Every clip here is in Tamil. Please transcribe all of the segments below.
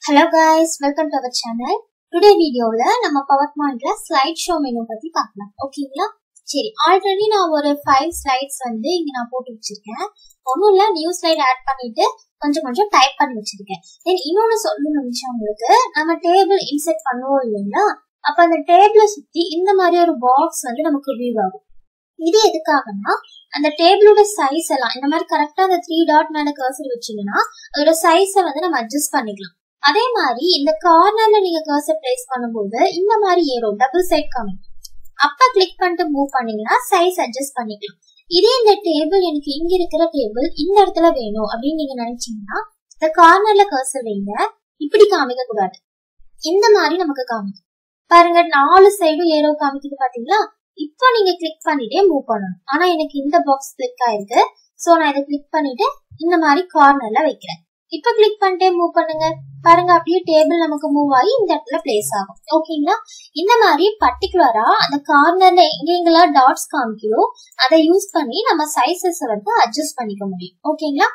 hello guys welcome to our channel today வீடியோல நம்ம பவர் பாயிண்ட்ல ஸ்லைட் ஷோ மெனு பத்தி பார்க்கலாம் ஓகேங்களா சரி ஆல்ரெடி நான் ஒரு ஃபைவ் ஸ்லைட்ஸ் வந்து இங்க நான் போட்டு வச்சிருக்கேன் ஒன்றும் இல்ல நியூ ஸ்லைட் ஆட் பண்ணிட்டு கொஞ்சம் கொஞ்சம் டைப் பண்ணி வச்சிருக்கேன் தென் இன்னொன்னு சொல்லணும் நிமிஷம் உங்களுக்கு நம்ம டேபிள் இன்செர்ட் பண்ணுவோம் இல்லைங்களா அப்ப அந்த டேபிளை சுத்தி இந்த மாதிரி ஒரு பாக்ஸ் வந்து நமக்கு வியூ ஆகும் இது எதுக்காகனா அந்த டேபிளோட சைஸ் எல்லாம் இந்த மாதிரி கரெக்டா அந்த த்ரீ டாட் மேல கர்சர் வச்சீங்கன்னா அதோட சைஸை வந்து நம்ம அட்ஜஸ்ட் பண்ணிக்கலாம் அதே மாதிரி இந்த கார்னர்ல நீங்க கர்சர் பிளேஸ் பண்ணும்போது இந்த மாதிரி ஏறும் டபுள் சைட் காமிக்கும் அப்ப கிளிக் பண்ணிட்டு மூவ் பண்ணீங்கன்னா சைஸ் அட்ஜஸ்ட் பண்ணிக்கலாம் இதே இந்த டேபிள் எனக்கு இங்க இருக்கிற டேபிள் இந்த இடத்துல வேணும் அப்படின்னு நீங்க நினைச்சீங்கன்னா இந்த கார்னர்ல கர்சர் வைங்க இப்படி காமிக்க கூடாது இந்த மாதிரி நமக்கு காமிக்கும் பாருங்க நாலு சைடும் ஏரோ காமிக்குது பாத்தீங்களா இப்போ நீங்க கிளிக் பண்ணிட்டே மூவ் பண்ணணும் ஆனா எனக்கு இந்த பாக்ஸ் கிளிக் ஆயிருக்கு சோ நான் இதை கிளிக் பண்ணிட்டு இந்த மாதிரி கார்னர்ல வைக்கிறேன் இப்ப கிளிக் பண்ணிட்டே மூவ் பண்ணுங்க பாருங்க அப்படியே டேபிள் நமக்கு மூவ் ஆகி இந்த இடத்துல பிளேஸ் ஆகும் ஓகேங்களா இந்த மாதிரி பர்டிகுலரா அந்த கார்னர்ல எங்கெங்கெல்லாம் டாட்ஸ் காமிக்குதோ அதை யூஸ் பண்ணி நம்ம சைசஸ் வந்து அட்ஜஸ்ட் பண்ணிக்க முடியும் ஓகேங்களா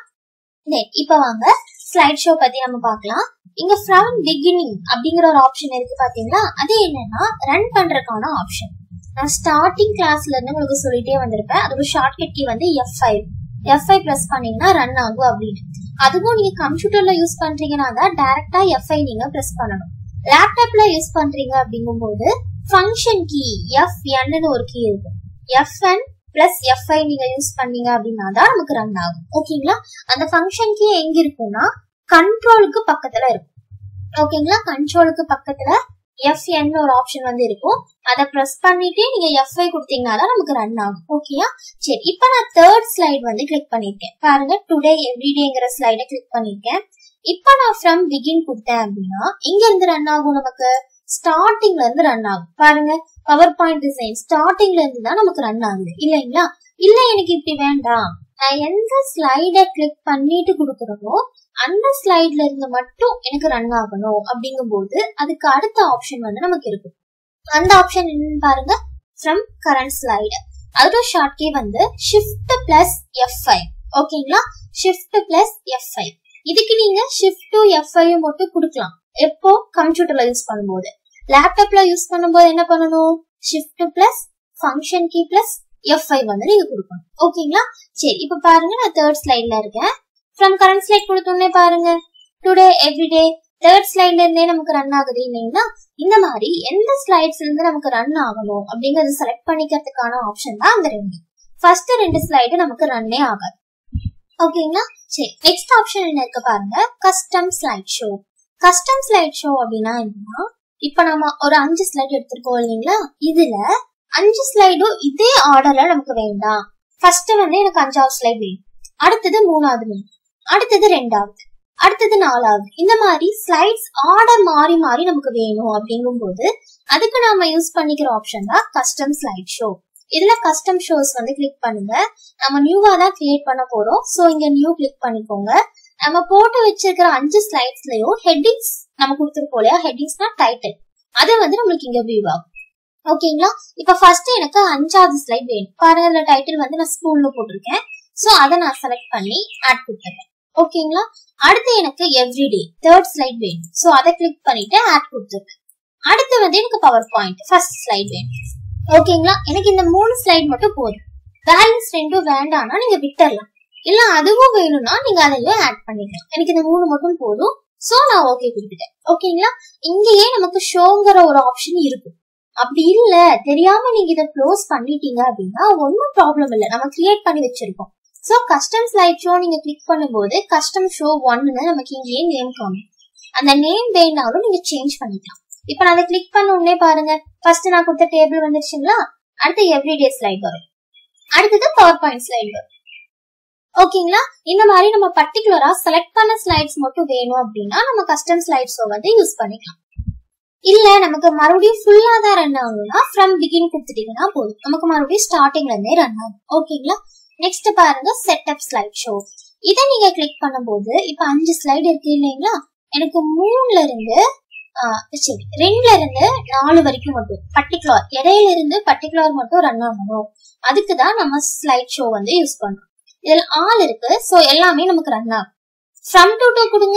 இப்ப வாங்க ஸ்லைட் ஷோ பத்தி நம்ம பார்க்கலாம் இங்க ஃப்ரம் பிகினிங் அப்படிங்கிற ஒரு ஆப்ஷன் இருக்கு பாத்தீங்களா அது என்னன்னா ரன் பண்றதுக்கான ஆப்ஷன் நான் ஸ்டார்டிங் கிளாஸ்ல இருந்து உங்களுக்கு சொல்லிட்டே வந்திருப்பேன் அதோட ஷார்ட்கட் கீ வந்து F five F five press பண்ணீங்கன்னா ரன் ஆகும் அப்படின்னு அதுவும் நீங்க கம்ப்யூட்டர்ல யூஸ் பண்றீங்கன்னா தான் டைரக்டா எஃப்ஐ நீங்க ப்ரெஸ் பண்ணணும் லேப்டாப்ல யூஸ் பண்றீங்க அப்படிங்கும்போது ஃபங்க்ஷன் கீ எஃப் என்னு ஒரு கீ இருக்கு எஃப்என் பிளஸ் எஃப்ஐ நீங்க யூஸ் பண்ணீங்க அப்படின்னா தான் நமக்கு ரன் ஆகும் ஓகேங்களா அந்த ஃபங்க்ஷன் கீ எங்க இருக்கும்னா கண்ட்ரோலுக்கு பக்கத்துல இருக்கும் ஓகேங்களா கண்ட்ரோலுக்கு பக்கத்துல எஃப்என் ஒரு ஆப்ஷன் வந்து இருக்கும் அதை ப்ரெஸ் பண்ணிட்டு நீங்க எஃப்ஐ கொடுத்தீங்கன்னா தான் நமக்கு ரன் ஆகும் ஓகேயா சரி இப்போ நான் தேர்ட் ஸ்லைட் வந்து கிளிக் பண்ணிருக்கேன் பாருங்க டுடே எவ்ரிடேங்கிற ஸ்லைடை கிளிக் பண்ணிருக்கேன் இப்போ நான் ஃப்ரம் பிகின் கொடுத்தேன் அப்படின்னா இங்க இருந்து ரன் ஆகும் நமக்கு ஸ்டார்டிங்ல இருந்து ரன் ஆகும் பாருங்க பவர் பாயிண்ட் டிசைன் ஸ்டார்டிங்ல இருந்து தான் நமக்கு ரன் ஆகுது இல்லைங்களா இல்ல எனக்கு இப்படி வேண்டாம் நான் எந்த ஸ்லைடை கிளிக் பண்ணிட்டு கொடுக்குறனோ அந்த ஸ்லைட்ல இருந்து மட்டும் எனக்கு ரன் ஆகணும் அப்படிங்கும்போது அதுக்கு அடுத்த ஆப்ஷன் வந்து நமக்கு இருக்கும் அந்த ஆப்ஷன் என்னன்னு பாருங்க ஃப்ரம் கரண்ட் ஸ்லைடு அதோட ஷார்ட் கே வந்து ஷிஃப்ட் பிளஸ் எஃப் ஃபைவ் ஓகேங்களா ஷிஃப்ட் பிளஸ் எஃப் ஃபைவ் இதுக்கு நீங்க ஷிஃப்ட் டு எஃப் ஃபைவ் மட்டும் கொடுக்கலாம் எப்போ கம்ப்யூட்டர்ல யூஸ் பண்ணும்போது லேப்டாப்ல யூஸ் பண்ணும்போது என்ன பண்ணணும் shift plus function key plus F five வந்து நீங்க கொடுக்கணும் ஓகேங்களா சரி இப்ப பாருங்க நான் தேர்ட் ஸ்லைட்ல இருக்கேன் ஃப்ரம் கரண்ட் ஸ்லைட் கொடுத்தோன்னே பாருங்க டுடே எவ்ரிடே தேர்ட் ஸ்லைட்ல இருந்தே நமக்கு ரன் ஆகுது இல்லைங்களா இந்த மாதிரி எந்த ஸ்லைட்ஸ்ல இருந்து நமக்கு ரன் ஆகணும் அப்படிங்கறத செலக்ட் பண்ணிக்கிறதுக்கான ஆப்ஷன் தான் அந்த ரெண்டு ஃபர்ஸ்ட் ரெண்டு ஸ்லைடு நமக்கு ரன்னே ஆகாது ஓகேங்களா சரி நெக்ஸ்ட் ஆப்ஷன் என்ன இருக்கு பாருங்க custom slide show custom slide show அப்படின்னா என்னன்னா இப்ப நம்ம ஒரு அஞ்சு ஸ்லைட் எடுத்திருக்கோம் இல்லைங்களா இதுல அஞ்சு ஸ்லைடும் இதே ஆர்டர்ல நமக்கு வேண்டாம் ஃபர்ஸ்ட் வந்து எனக்கு அஞ்சாவது ஸ்லைட் வேணும் அடுத்தது மூணாவது வேணும் அடுத்தது ரெண்டாவது அடுத்தது நாலாவது இந்த மாதிரி ஸ்லைட்ஸ் ஆர்டர் மாறி மாறி நமக்கு வேணும் அப்படிங்கும் போது அதுக்கு நாம யூஸ் பண்ணிக்கிற ஆப்ஷன் தான் கஸ்டம் ஸ்லைட் ஷோ இதுல கஸ்டம் ஷோஸ் வந்து கிளிக் பண்ணுங்க நம்ம நியூவா தான் கிரியேட் பண்ண போறோம் சோ இங்க நியூ கிளிக் பண்ணிக்கோங்க நம்ம போட்டு வச்சிருக்கிற அஞ்சு ஸ்லைட்ஸ்லயும் ஹெட்டிங்ஸ் நம்ம கொடுத்துருக்கோம் இல்லையா ஹெட்டிங்ஸ்னா டைட்டில் அது வந்து நம்மளுக்கு இங்க வியூ ஆகும் ஓகேங்களா இப்ப ஃபர்ஸ்ட் எனக்கு அஞ்சாவது ஸ்லைட் வேணும் பாருங்க இந்த டைட்டில் வந்து நான் ஸ்கூல்ல போட்டிருக்கேன் சோ அதை நான் செலக்ட் பண்ணி ஆட் கொடுத்துருக்கேன் ஓகேங்களா அடுத்து எனக்கு எவ்ரிடே தேர்ட் ஸ்லைட் வேணும் சோ அதை கிளிக் பண்ணிட்டு ஆட் கொடுத்துருக்கேன் அடுத்து வந்து எனக்கு பவர் பாயிண்ட் ஃபர்ஸ்ட் ஸ்லைட் வேணும் ஓகேங்களா எனக்கு இந்த மூணு ஸ்லைட் மட்டும் போதும் பேலன்ஸ் ரெண்டும் வேண்டாம்னா நீங்க விட்டுறலாம் இல்ல அதுவும் வேணும்னா நீங்க அதையும் ஆட் பண்ணிக்கலாம் எனக்கு இந்த மூணு மட்டும் போதும் சோ நான் ஓகே கொடுத்துட்டேன் ஓகேங்களா இங்கேயே நமக்கு ஷோங்கிற ஒரு ஆப்ஷன் இருக்கும் அப்படி இல்ல தெரியாம நீங்க இதை க்ளோஸ் பண்ணிட்டீங்க அப்படின்னா ஒன்னும் ப்ராப்ளம் இல்ல நம்ம கிரியேட் பண்ணி வச்சிருக்கோம் சோ கஸ்டம் ஸ்லைட் ஷோ நீங்க கிளிக் பண்ணும்போது கஸ்டம் ஷோ ஒன்னு நமக்கு இங்கேயே நேம் காமி அந்த நேம் வேணாலும் நீங்க சேஞ்ச் பண்ணிக்கலாம் இப்ப நான் அதை கிளிக் பண்ண உடனே பாருங்க ஃபர்ஸ்ட் நான் கொடுத்த டேபிள் வந்துருச்சுங்களா அடுத்து எவ்ரிடே ஸ்லைட் வரும் அடுத்தது பவர் பாயிண்ட் ஸ்லைட் வரும் ஓகேங்களா இந்த மாதிரி நம்ம பர்டிகுலரா செலக்ட் பண்ண ஸ்லைட்ஸ் மட்டும் வேணும் அப்படின்னா நம்ம கஸ்டம் ஸ்லைட்ஸோ வந்து யூஸ் பண்ணிக்கலாம் இல்ல நமக்கு மறுபடியும் ஃபுல்லா தான் ரன் ஆகணும்னா ஃப்ரம் பிகின் கொடுத்துட்டீங்கன்னா போதும் நமக்கு மறுபடியும் ஸ்டார்டிங்ல இருந்தே ரன் ஆகும் ஓகேங்களா நெக்ஸ்ட் பாருங்க செட்டப் ஸ்லைட் ஷோ இதை நீங்க கிளிக் பண்ணும்போது இப்ப அஞ்சு ஸ்லைடு இருக்கு இல்லைங்களா எனக்கு மூணுல இருந்து சரி ரெண்டுல இருந்து நாலு வரைக்கும் மட்டும் பர்டிகுலர் இடையில இருந்து பர்டிகுலர் மட்டும் ரன் ஆகணும் அதுக்கு தான் நம்ம ஸ்லைட் ஷோ வந்து யூஸ் பண்றோம் இதுல ஆல் இருக்கு சோ எல்லாமே நமக்கு ரன் ஆகும் ஃப்ரம் டு டூ கொடுங்க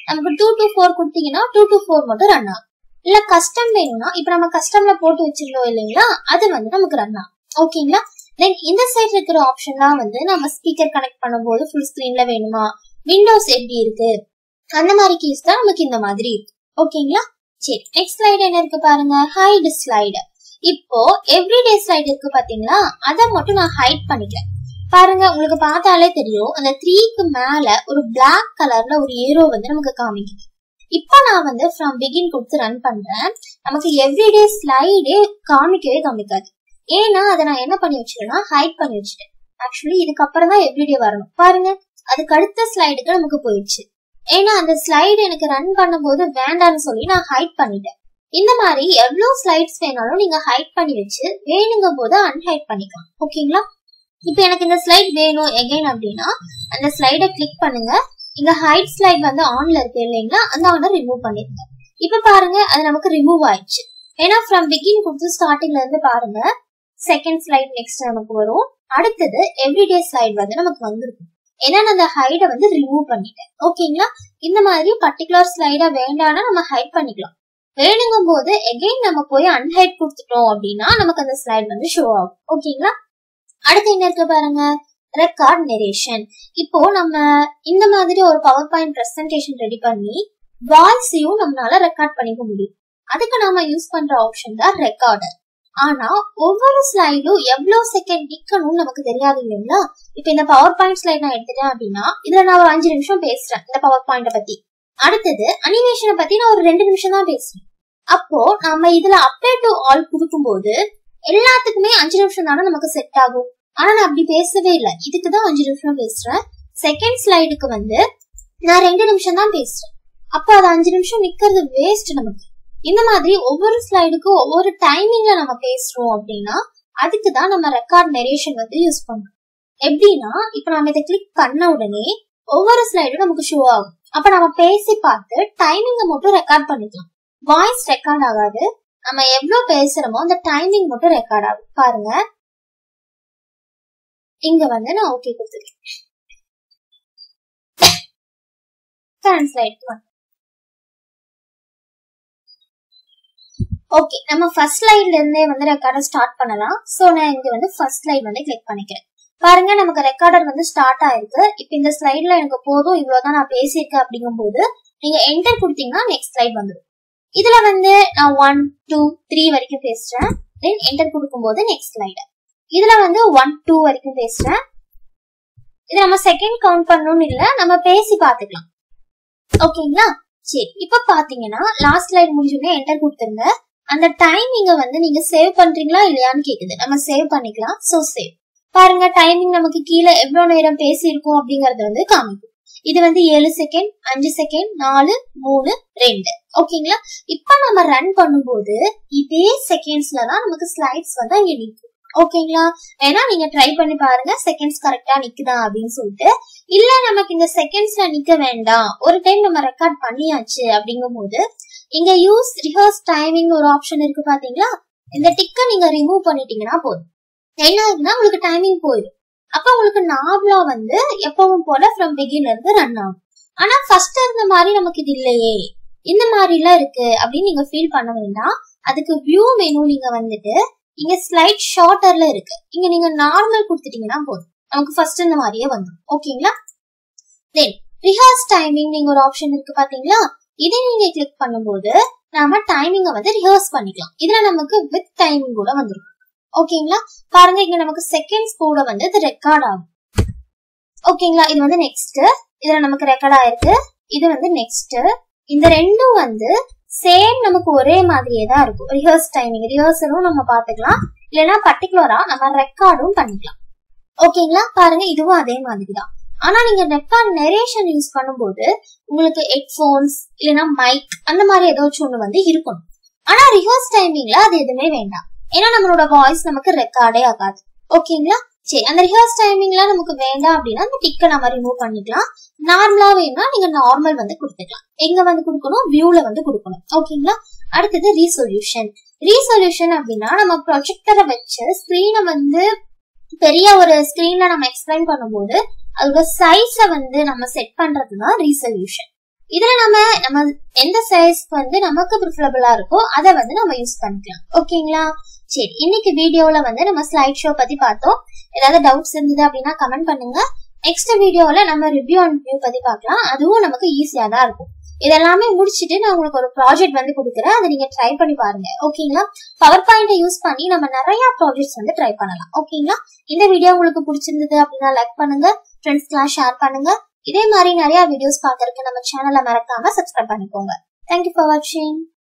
நமக்கு டூ டு ஃபோர் கொடுத்தீங்கன்னா டூ டு ஃபோர் மட்டும் ரன் ஆகும் இல்ல கஸ்டம் வேணும்னா இப்ப நம்ம கஸ்டம்ல போட்டு வச்சிருக்கோம் இல்லைங்களா அது வந்து நமக்கு ரன் ஆகும் ஓகேங்களா தென் இந்த சைடு இருக்கிற ஆப்ஷன்லாம் வந்து நம்ம ஸ்பீக்கர் கனெக்ட் பண்ணும்போது ஃபுல் ஸ்கிரீன்ல வேணுமா விண்டோஸ் எப்படி இருக்கு அந்த மாதிரி கீஸ் தான் நமக்கு இந்த மாதிரி இருக்கு ஓகேங்களா சரி நெக்ஸ்ட் ஸ்லைடு என்ன இருக்கு பாருங்க ஹைட் ஸ்லைடு இப்போ எவ்ரிடே ஸ்லைடு இருக்கு பாத்தீங்களா அதை மட்டும் நான் ஹைட் பண்ணிக்கிறேன் பாருங்க உங்களுக்கு பார்த்தாலே தெரியும் அந்த த்ரீக்கு மேல ஒரு Black கலர்ல ஒரு ஏரோ வந்து நமக்கு காமிக்குது இப்போ நான் வந்து ஃப்ரம் பிகின் கொடுத்து ரன் பண்றேன் நமக்கு எவ்ரிடே ஸ்லைடே காமிக்கவே காமிக்காது ஏன்னா அதை நான் என்ன பண்ணி வச்சிருக்கேன்னா ஹைட் பண்ணி வச்சுட்டேன் ஆக்சுவலி இதுக்கப்புறம் தான் எவ்ரிடே வரணும் பாருங்க அதுக்கு அடுத்த ஸ்லைடுக்கு நமக்கு போயிடுச்சு ஏன்னா அந்த ஸ்லைடு எனக்கு ரன் பண்ணும்போது வேண்டாம்னு சொல்லி நான் ஹைட் பண்ணிட்டேன் இந்த மாதிரி எவ்வளவு ஸ்லைட்ஸ் வேணாலும் நீங்க ஹைட் பண்ணி வச்சு வேணுங்கும் போது அன்ஹைட் பண்ணிக்கலாம் ஓகேங்களா இப்போ எனக்கு இந்த ஸ்லைட் வேணும் எகைன் அப்படின்னா அந்த ஸ்லைடை கிளிக் பண்ணுங்க இங்க ஹைட் ஸ்லைட் வந்து ஆன்ல இருக்கு இல்லைங்களா அந்த ஆனை ரிமூவ் பண்ணிருங்க இப்ப பாருங்க அது நமக்கு ரிமூவ் ஆயிடுச்சு ஏன்னா ஃப்ரம் பிகின் கொடுத்து ஸ்டார்டிங்ல இருந்து பாருங்க செகண்ட் ஸ்லைட் நெக்ஸ்ட் நமக்கு வரும் அடுத்தது எவ்ரிடே ஸ்லைட் வந்து நமக்கு வந்திருக்கும் ஏன்னா நான் அந்த ஹைடை வந்து ரிமூவ் பண்ணிட்டேன் ஓகேங்களா இந்த மாதிரி பர்டிகுலர் ஸ்லைடா வேண்டாம்னா நம்ம ஹைட் பண்ணிக்கலாம் வேணுங்கும் போது எகைன் நம்ம போய் அன்ஹைட் கொடுத்துட்டோம் அப்படின்னா நமக்கு அந்த ஸ்லைட் வந்து ஷோ ஆகும் ஓகேங்களா அடுத்து என்ன இருக்கு பாருங்க ரெக்கார்ட் நெரேஷன் இப்போ நம்ம இந்த மாதிரி ஒரு பவர் பாயிண்ட் பிரசன்டேஷன் ரெடி பண்ணி வாய்ஸையும் நம்மளால ரெக்கார்ட் பண்ணிக்க முடியும் அதுக்கு நாம யூஸ் பண்ற ஆப்ஷன் தான் ரெக்கார்டர் ஆனா ஒவ்வொரு ஸ்லைடும் எவ்வளவு செகண்ட் நிக்கணும்னு நமக்கு தெரியாது இல்லைங்களா இப்ப இந்த பவர் பாயிண்ட் ஸ்லைட் நான் எடுத்துட்டேன் அப்படின்னா இதுல நான் ஒரு அஞ்சு நிமிஷம் பேசுறேன் இந்த பவர் பாயிண்ட பத்தி அடுத்தது அனிமேஷனை பத்தி நான் ஒரு ரெண்டு நிமிஷம் தான் பேசுறேன் அப்போ நம்ம இதுல அப்டேட் டு ஆல் கொடுக்கும்போது எல்லாத்துக்குமே அஞ்சு நிமிஷம் தானே நமக்கு செட் ஆகும் ஆனா நான் அப்படி பேசவே இல்லை இதுக்கு தான் அஞ்சு நிமிஷம் பேசுறேன் செகண்ட் ஸ்லைடுக்கு வந்து நான் ரெண்டு நிமிஷம் தான் பேசுறேன் அப்போ அது அஞ்சு நிமிஷம் நிக்கிறது வேஸ்ட் நமக்கு இந்த மாதிரி ஒவ்வொரு ஸ்லைடுக்கும் ஒவ்வொரு டைமிங்ல நம்ம பேசுறோம் அப்படின்னா அதுக்கு தான் நம்ம ரெக்கார்ட் நெரேஷன் வந்து யூஸ் பண்றோம் எப்படின்னா இப்ப நம்ம இதை கிளிக் பண்ண உடனே ஒவ்வொரு ஸ்லைடும் நமக்கு ஷோ ஆகும் அப்ப நம்ம பேசி பார்த்து டைமிங்க மட்டும் ரெக்கார்ட் பண்ணிக்கலாம் வாய்ஸ் ரெக்கார்ட் ஆகாது நம்ம எவ்வளவு பேசுறோமோ அந்த டைமிங் மட்டும் ரெக்கார்ட் ஆகும் பாருங்க இங்க வந்து நான் ஓகே கொடுத்துருக்கேன் டிரான்ஸ்லேட் ஓகே நம்ம ஃபர்ஸ்ட் ஸ்லைட்ல இருந்தே வந்து ரெக்கார்டர் ஸ்டார்ட் பண்ணலாம் சோ நான் இங்க வந்து ஃபர்ஸ்ட் ஸ்லைட் வந்து கிளிக் பண்ணிக்கிறேன் பாருங்க நமக்கு ரெக்கார்டர் வந்து ஸ்டார்ட் ஆயிருக்கு இப்போ இந்த ஸ்லைட்ல எனக்கு போதும் இவ்வளவுதான் நான் பேசியிருக்கேன் அப்படிங்கும்போது நீங்க என்டர் கொடுத்தீங்கன்னா நெக்ஸ்ட் ஸ்லைட் வந்துடும் இதுல வந்து நான் ஒன் டூ த்ரீ வரைக்கும் பேசுறேன் தென் என்டர் கொடுக்கும்போது நெக்ஸ்ட் ஸ்லைடு இதுல வந்து ஒன் டூ வரைக்கும் பேசுறேன் இது நம்ம செகண்ட் கவுண்ட் பண்ணணும்னு இல்ல நம்ம பேசி பாத்துக்கலாம் ஓகேங்களா சரி இப்ப பாத்தீங்கன்னா லாஸ்ட் ஸ்லைட் முடிஞ்சோடனே என்டர் கொடுத்துருங்க அந்த டைமிங்க வந்து நீங்க சேவ் பண்றீங்களா இல்லையான்னு கேக்குது நம்ம சேவ் பண்ணிக்கலாம் சோ சேவ் பாருங்க டைமிங் நமக்கு கீழே எவ்வளவு நேரம் பேசியிருக்கோம் அப்படிங்கறது வந்து காமிக்கும் இது வந்து ஏழு செகண்ட் அஞ்சு செகண்ட் நாலு மூணு ரெண்டு ஓகேங்களா இப்ப நம்ம ரன் பண்ணும்போது இதே செகண்ட்ஸ்ல தான் நமக்கு ஸ்லைட்ஸ் வந்து அங்க நிற்கும் ஓகேங்களா வேணா நீங்க ட்ரை பண்ணி பாருங்க செகண்ட்ஸ் கரெக்டா நிக்குதா அப்படின்னு சொல்லிட்டு இல்ல நமக்கு இந்த செகண்ட்ஸ்ல நிக்க வேண்டாம் ஒரு டைம் நம்ம ரெக்கார்ட் பண்ணியாச்சு அப்படிங்கும் போது இங்க யூஸ் ரிஹர்ஸ் டைமிங் ஒரு ஆப்ஷன் இருக்கு பாத்தீங்களா இந்த டிக்க நீங்க ரிமூவ் பண்ணிட்டீங்கன்னா போதும் என்ன ஆகுதுன்னா உங்களுக்கு டைமிங் போயிடும் அப்ப உங்களுக்கு நார்மலா வந்து எப்பவும் போல ஃப்ரம் பிகின்ல இருந்து ரன் ஆகும் ஆனா ஃபர்ஸ்ட் இருந்த மாதிரி நமக்கு இது இல்லையே இந்த மாதிரி எல்லாம் இருக்கு அப்படின்னு நீங்க ஃபீல் பண்ண வேண்டாம் அதுக்கு வியூ மெனு நீங்க வந்துட்டு இங்க ஸ்லைட் ஷார்ட்டர்ல இருக்கு இங்க நீங்க நார்மல் கொடுத்துட்டீங்கன்னா போதும் நமக்கு ஃபர்ஸ்ட் இந்த மாதிரியே வந்துடும் ஓகேங்களா தென் ரிஹர்ஸ் டைமிங் நீங்க ஒரு ஆப்ஷன் இருக்கு பாத்தீங்களா இதை நீங்க கிளிக் பண்ணும்போது நாம டைமிங்க வந்து ரிஹர்ஸ் பண்ணிக்கலாம் இதுல நமக்கு வித் டைமிங் கூட வந்துடும் ஓகேங்களா பாருங்க இங்க நமக்கு செகண்ட்ஸ் கூட வந்து இது ரெக்கார்ட் ஆகும் ஓகேங்களா இது வந்து நெக்ஸ்ட் இதுல நமக்கு ரெக்கார்ட் ஆயிருக்கு இது வந்து நெக்ஸ்ட் இந்த ரெண்டும் வந்து சேம் நமக்கு ஒரே மாதிரியே தான் இருக்கும் ரிஹர்ஸ் டைமிங் ரிஹர்சலும் நம்ம பாத்துக்கலாம் இல்லைன்னா பர்டிகுலரா நம்ம ரெக்கார்டும் பண்ணிக்கலாம் ஓகேங்களா பாருங்க இதுவும் அதே மாதிரி தான் ஆனா நீங்க ரெக்கார்ட் நெரேஷன் யூஸ் பண்ணும்போது உங்களுக்கு ஹெட்போன்ஸ் இல்லைன்னா மைக் அந்த மாதிரி ஏதாச்சும் ஒண்ணு வந்து இருக்கணும் ஆனா ரிஹர்ஸ் டைமிங்ல அது எதுவுமே வேண்டாம் ஏன்னா நம்மளோட வாய்ஸ் நமக்கு ரெக்கார்டே ஆகாது ஓகேங்களா சரி அந்த ரிஹர்ஸ் டைமிங்ல நமக்கு வேண்டாம் அப்படின்னா அந்த டிக்கை நம்ம ரிமூவ் பண்ணிக்கலாம் நார்மலா வேணும்னா நீங்க நார்மல் வந்து கொடுத்துக்கலாம் எங்க வந்து கொடுக்கணும் வியூல வந்து கொடுக்கணும் ஓகேங்களா அடுத்தது ரீசொல்யூஷன் ரீசொல்யூஷன் அப்படின்னா நம்ம ப்ரொஜெக்டரை வச்சு ஸ்கிரீனை வந்து பெரிய ஒரு ஸ்கிரீன்ல நம்ம எக்ஸ்பிளைன் பண்ணும்போது அதோட சைஸ வந்து நம்ம செட் பண்றது தான் ரீசொல்யூஷன் இதுல நம்ம நம்ம எந்த சைஸ் வந்து நமக்கு ப்ரிஃபரபிளா இருக்கோ அதை வந்து நம்ம யூஸ் பண்ணிக்கலாம் ஓகேங்களா சரி இன்னைக்கு வீடியோல வந்து நம்ம ஸ்லைட் ஷோ பத்தி பார்த்தோம் ஏதாவது டவுட்ஸ் இருந்தது அப்படின்னா கமெண்ட் பண்ணுங்க நெக்ஸ்ட் வீடியோல நம்ம ரிவ்யூ அண்ட் வியூ பத்தி பார்க்கலாம் அதுவும் நமக்கு ஈஸியா தான் இருக்கும் இதெல்லாமே முடிச்சுட்டு நான் உங்களுக்கு ஒரு ப்ராஜெக்ட் வந்து கொடுக்குறேன் அதை நீங்க ட்ரை பண்ணி பாருங்க ஓகேங்களா பவர் பாயிண்ட யூஸ் பண்ணி நம்ம நிறைய ப்ராஜெக்ட்ஸ் வந்து ட்ரை பண்ணலாம் ஓகேங்களா இந்த வீடியோ உங்களுக்கு பிடிச்சிருந்தது அப்படின்னா லைக் பண்ணுங்க ஃப்ரெண்ட்ஸ்க்குலாம் ஷேர் பண்ணுங்க இதே மாதிரி நிறைய வீடியோஸ் பார்க்கறதுக்கு நம்ம சேனலை மறக்காம சப்ஸ்கிரைப் பண்ணிக்கோங்க தேங்க்யூ ஃபார் வாட்சிங்